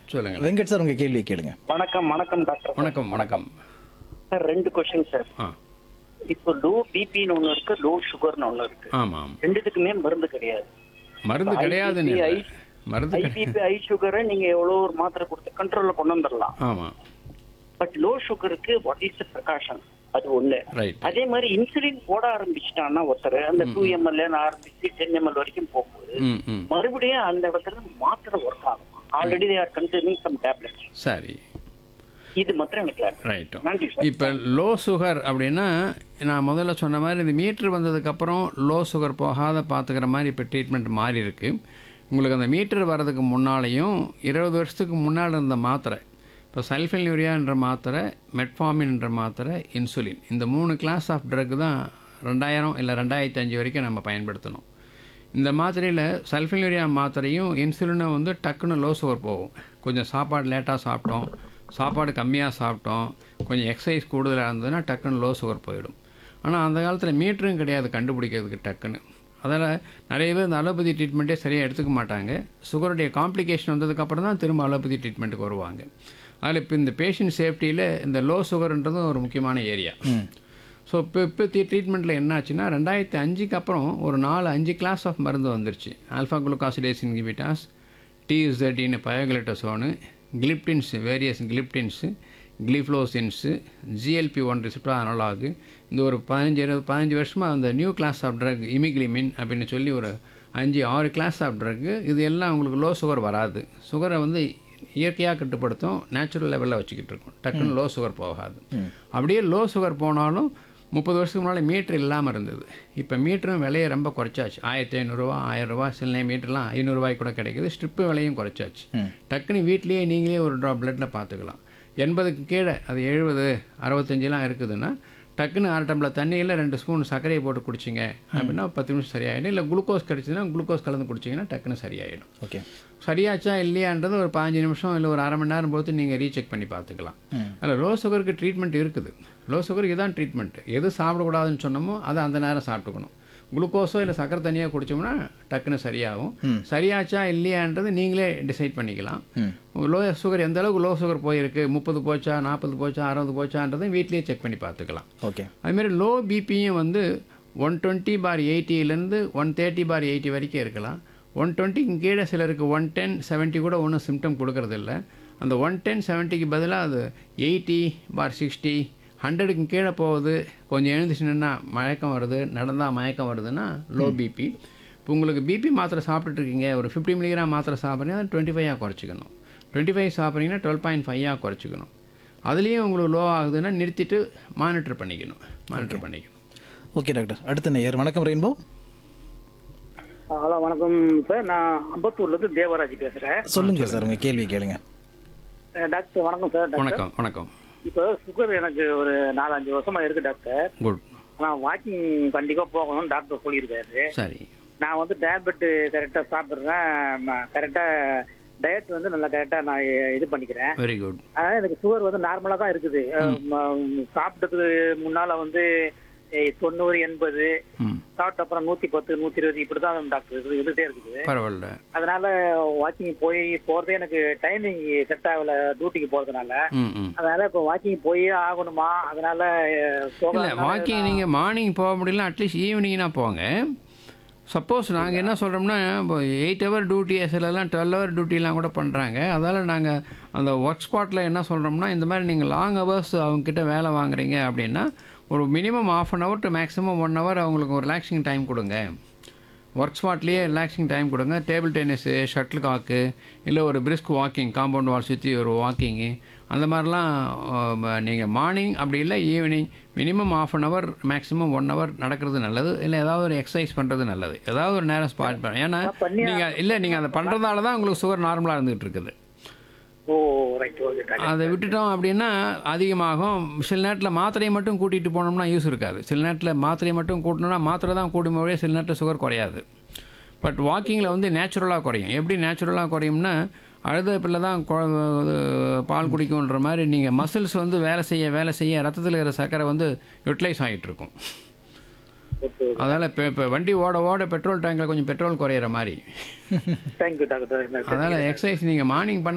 சொல்லுங்கள் வெங்கட் சார் உங்க கேள்வி கேளுங்க வணக்கம் வணக்கம் டாக்டர் வணக்கம் வணக்கம் சார் ரெண்டு கொஸ்டின் சார் ஆ இப்போ லோ பிபின்னு ஒண்ணு இருக்கு லோ சுகர்னு ஒண்ணு இருக்கு ஆமாம் ரெண்டுத்துக்குமே மருந்து கிடையாது மருந்து கிடையாதுன்னு இல்லை. IBP, மருந்து கிடை- ஐபிபி ஐ சுகரை நீங்க எவ்வளவு ஒரு மாத்திரை கொடுத்து கண்ட்ரோல்ல கொண்டு வந்துடலாம் ஆமாம் பட் லோ சுகருக்கு வாட் இஸ் பிரகாஷன் அது ஒண்ணு ரைட் அதே மாதிரி இன்சுலின் போட ஆரம்பிச்சிட்டான்னா ஒருத்தர் அந்த டூ எம்எல் ஆரம்பிச்சு டென் எம்எல் வரைக்கும் போகும்போது ம் ம் மறுபடியும் அந்த இடத்துல மாத்திரை ஒர்க் ஆகும் already they are consuming some tablets சரி இது மாத்திரம் எனக்கு clarity. ரைட்டும் நன்றி சார் இப்போ லோ சுகர் அப்படின்னா நான் முதல்ல சொன்ன மாதிரி இந்த மீட்ரு வந்ததுக்கப்புறம் லோ சுகர் போகாத பார்த்துக்கிற மாதிரி இப்போ ட்ரீட்மெண்ட் மாறி இருக்கு உங்களுக்கு அந்த மீட்டர் வர்றதுக்கு முன்னாலேயும் இருபது வருஷத்துக்கு முன்னால் இருந்த மாத்திரை இப்போ சல்ஃபென்யூரியான்ற மாத்திரை மெட்ஃபார்மின்ன்ற மாத்திரை இன்சுலின் இந்த மூணு கிளாஸ் ஆஃப் ட்ரக் தான் ரெண்டாயிரம் இல்லை ரெண்டாயிரத்தி அஞ்சு வரைக்கும் நம்ம பயன்படுத்தணும் இந்த மாத்திரையில் சல்ஃபென்யூரியா மாத்திரையும் இன்சுலினும் வந்து டக்குன்னு லோ சுகர் போகும் கொஞ்சம் சாப்பாடு லேட்டாக சாப்பிட்டோம் சாப்பாடு கம்மியாக சாப்பிட்டோம் கொஞ்சம் எக்ஸசைஸ் கூடுதலாக இருந்ததுன்னா டக்குன்னு லோ சுகர் போயிடும் ஆனால் அந்த காலத்தில் மீட்டரும் கிடையாது கண்டுபிடிக்கிறதுக்கு டக்குன்னு அதில் நிறைய பேர் இந்த அலோபதி ட்ரீட்மெண்ட்டே சரியாக எடுத்துக்க மாட்டாங்க சுகருடைய காம்ப்ளிகேஷன் வந்ததுக்கப்புறம் தான் திரும்ப அலோபதி ட்ரீட்மெண்ட்டுக்கு வருவாங்க அதில் இப்போ இந்த பேஷண்ட் சேஃப்டியில் இந்த லோ சுகர்ன்றதும் ஒரு முக்கியமான ஏரியா ஸோ இப்போ இப்போ ட்ரீட்மெண்ட்டில் என்ன ஆச்சுன்னா ரெண்டாயிரத்தி அஞ்சுக்கு அப்புறம் ஒரு நாலு அஞ்சு கிளாஸ் ஆஃப் மருந்து வந்துருச்சு ஆல்ஃபா குளுக்காசிடேஸ் இன்கிபிட்டாஸ் டிஎஸ்தர்டின்னு பயோகலட்டசோனு gliptins various gliptins gliflozins GLP one receptor analogue இந்த ஒரு பதினஞ்சு இருபது பதினஞ்சு வருஷமாக அந்த new class of drug imeglimin அப்படின்னு சொல்லி ஒரு அஞ்சு ஆறு கிளாஸ் ஆஃப் ட்ரக்கு இது எல்லாம் உங்களுக்கு லோ சுகர் வராது சுகரை வந்து இயற்கையாக கட்டுப்படுத்தும் நேச்சுரல் லெவலில் வச்சுக்கிட்டு இருக்கும் டக்குன்னு லோ சுகர் போகாது அப்படியே லோ சுகர் போனாலும் முப்பது வருஷத்துக்கு முன்னால் மீட்ரு இல்லாமல் இருந்தது இப்போ மீட்டரும் விலையை ரொம்ப குறைச்சாச்சு ஆயிரத்தி ஐநூறுரூவா ஆயிரம் ரூபா சில நேரம் மீட்டர்லாம் ஐநூறுரூவாய்க்கு கூட கிடைக்குது ஸ்ட்ரிப்பு விலையும் குறைச்சாச்சு டக்குன்னு வீட்லேயே நீங்களே ஒரு ட்ராப் பிளட்டில் பார்த்துக்கலாம் எண்பதுக்கு கீழே அது எழுபது அறுபத்தஞ்சுலாம் இருக்குதுன்னா டக்குன்னு அரை டம்ளர் தண்ணியில் ரெண்டு ஸ்பூன் சர்க்கரையை போட்டு குடிச்சிங்க அப்படின்னா பத்து நிமிஷம் சரியாயிடும் இல்லை குளுக்கோஸ் கிடச்சிதுன்னா குளுக்கோஸ் கலந்து குடிச்சிங்கன்னா டக்குன்னு சரியாயிடும் ஓகே சரியாச்சா இல்லையான்றது ஒரு பாஞ்சு நிமிஷம் இல்லை ஒரு அரை மணி நேரம் பொறுத்து நீங்கள் ரீசெக் பண்ணி பார்த்துக்கலாம் அதில் லோ சுகருக்கு ட்ரீட்மெண்ட் இருக்குது லோ சுகருக்கு இதான் ட்ரீட்மெண்ட் எது சாப்பிடக்கூடாதுன்னு சொன்னோமோ அதை அந்த நேரம் சாப்பிட்டுக்கணும் குளுக்கோஸோ இல்லை சக்கரை தனியாக குடிச்சோம்னா டக்குன்னு சரியாகும் சரியாச்சா இல்லையான்றது நீங்களே டிசைட் பண்ணிக்கலாம் லோ சுகர் எந்த அளவுக்கு லோ சுகர் போயிருக்கு முப்பது போச்சா நாற்பது போச்சா அறுபது போச்சான்றதை வீட்லேயே செக் பண்ணி பார்த்துக்கலாம் ஓகே அதுமாரி லோ பிபியும் வந்து ஒன் டுவெண்ட்டி பார் எயிட்டிலேருந்து ஒன் தேர்ட்டி பார் எயிட்டி வரைக்கும் இருக்கலாம் ஒன் டுவெண்ட்டிக்கு கீழே சிலருக்கு ஒன் டென் செவன்ட்டி கூட ஒன்றும் சிம்டம் கொடுக்கறதில்ல அந்த ஒன் டென் செவன்ட்டிக்கு பதிலாக அது எயிட்டி பார் சிக்ஸ்டி ஹண்ட்ரடுக்கு கீழே போகுது கொஞ்சம் எழுந்துச்சுன்னா மயக்கம் வருது நடந்தால் மயக்கம் வருதுன்னா லோ பிபி இப்போ உங்களுக்கு பிபி மாத்திரை சாப்பிட்டுட்டு இருக்கீங்க ஒரு ஃபிஃப்டி மில்லிகிராம் மாத்திரை சாப்பிட்றீங்கன்னா டுவெண்ட்டி ஃபைவாக குறைச்சிக்கணும் டுவெண்ட்டி ஃபைவ் சாப்பிட்றீங்கன்னா டுவெல் பாயிண்ட் ஃபைவாக குறைச்சிக்கணும் அதுலேயும் உங்களுக்கு லோ ஆகுதுன்னா நிறுத்திட்டு மானிட்டர் பண்ணிக்கணும் மானிட்டர் பண்ணிக்கணும் ஓகே டாக்டர் அடுத்த நேயர் வணக்கம் ரெயின்போ ஹலோ வணக்கம் சார் நான் அம்பத்தூர்ல இருந்து தேவராஜ் பேசுறேன் சொல்லுங்க சார் உங்க கேள்வி கேளுங்க அஹ் டாக்டர் வணக்கம் சார் டாக்டர் வணக்கம் வணக்கம் இப்போ சுகர் எனக்கு ஒரு நாலஞ்சு வருஷமா இருக்கு டாக்டர் குட் நான் வாக்கிங் கண்டிப்பா போகணும்னு டாக்டர் சொல்லியிருக்காரு சரி நான் வந்து டேப்லெட் கரெக்டா சாப்பிடுறேன் கரெக்டா டயட் வந்து நல்லா கரெக்டா நான் இது பண்ணிக்கிறேன் வெரி குட் ஆனா எனக்கு சுகர் வந்து நார்மலா தான் இருக்குது அஹ் ம- சாப்பிட்டதுக்கு முன்னால வந்து eh, தொண்ணூறு எண்பது ம் சாப்பிட்ட அப்புறம் நூத்தி பத்து நூத்தி இருபது இப்படிதான் டாக்டர் இது இருந்துட்டே இருக்குது பரவாயில்ல அதனால வாக்கிங் போய் போறதே எனக்கு டைமிங் செட் ஆகல டியூட்டிக்கு போறதுனால ம் ம் அதனால இப்போ வாக்கிங் போயே ஆகணுமா அதனால அஹ், போக இல்லை வாக்கிங் நீங்கள் மார்னிங் போக முடியல அட்லீஸ்ட் ஈவினிங்னா போங்க சப்போஸ் நாங்கள் என்ன சொல்கிறோம்னா இப்போ எயிட் ஹவர் டியூட்டி சிலலாம் டுவெல் ஹவர் டியூட்டிலாம் கூட பண்ணுறாங்க அதால் நாங்கள் அந்த ஒர்க் ஸ்பாட்டில் என்ன சொல்கிறோம்னா இந்த மாதிரி நீங்கள் லாங் ஹவர்ஸ் அவங்கக்கிட்ட வேலை வாங்குறீங்க அப்படின்னா ஒரு minimum half an hour to maximum one hour அவங்களுக்கு ஒரு ரிலாக்ஸிங் டைம் கொடுங்க ஒர்க் ஸ்பாட்லேயே ரிலாக்ஸிங் டைம் கொடுங்க டேபிள் டென்னிஸு ஷட்டில் காக்கு இல்லை ஒரு பிரிஸ்க் வாக்கிங் காம்பவுண்ட் வால் சுற்றி ஒரு வாக்கிங்கு அந்த மாதிரிலாம் நீங்கள் மார்னிங் அப்படி இல்லை evening minimum half an hour maximum one hour நடக்கிறது நல்லது இல்லை ஏதாவது ஒரு எக்ஸசைஸ் பண்ணுறது நல்லது ஏதாவது ஒரு நேரம் ஸ்பாட் பண்ண ஏன்னா நீங்கள் இல்லை நீங்கள் அதை பண்ணுறதால தான் உங்களுக்கு சுகர் நார்மலாக இருந்துகிட்டு இருக்குது ஓ ரைட் ஓகே டாக்டர் அதை விட்டுட்டோம் அப்படின்னா அதிகமாகும் சில நேரத்தில் மாத்திரையை மட்டும் கூட்டிகிட்டு போனோம்னா யூஸ் இருக்காது சில நேரத்தில் மாத்திரையை மட்டும் கூட்டணும்னா மாத்திரை தான் கூடும் போதே சில நேரத்தில் சுகர் குறையாது பட் வாக்கிங்கில் வந்து நேச்சுரலாக குறையும் எப்படி நேச்சுரலாக குறையும்னா அழுத பிள்ளை தான் கொ- இது பால் குடிக்கும்ன்ற மாதிரி நீங்கள் மசில்ஸ் வந்து வேலை செய்ய வேலை செய்ய ரத்தத்தில் இருக்கிற சர்க்கரை வந்து யூட்டிலைஸ் ஆகிட்டு இருக்கும் ஓகே அதனால் இப்போ இப்போ வண்டி ஓட ஓட பெட்ரோல் டேங்கில் கொஞ்சம் பெட்ரோல் குறையிற மாதிரி தேங்க்யூ டாக்டர் அதனால் எக்ஸசைஸ் நீங்கள் மார்னிங் பண்ண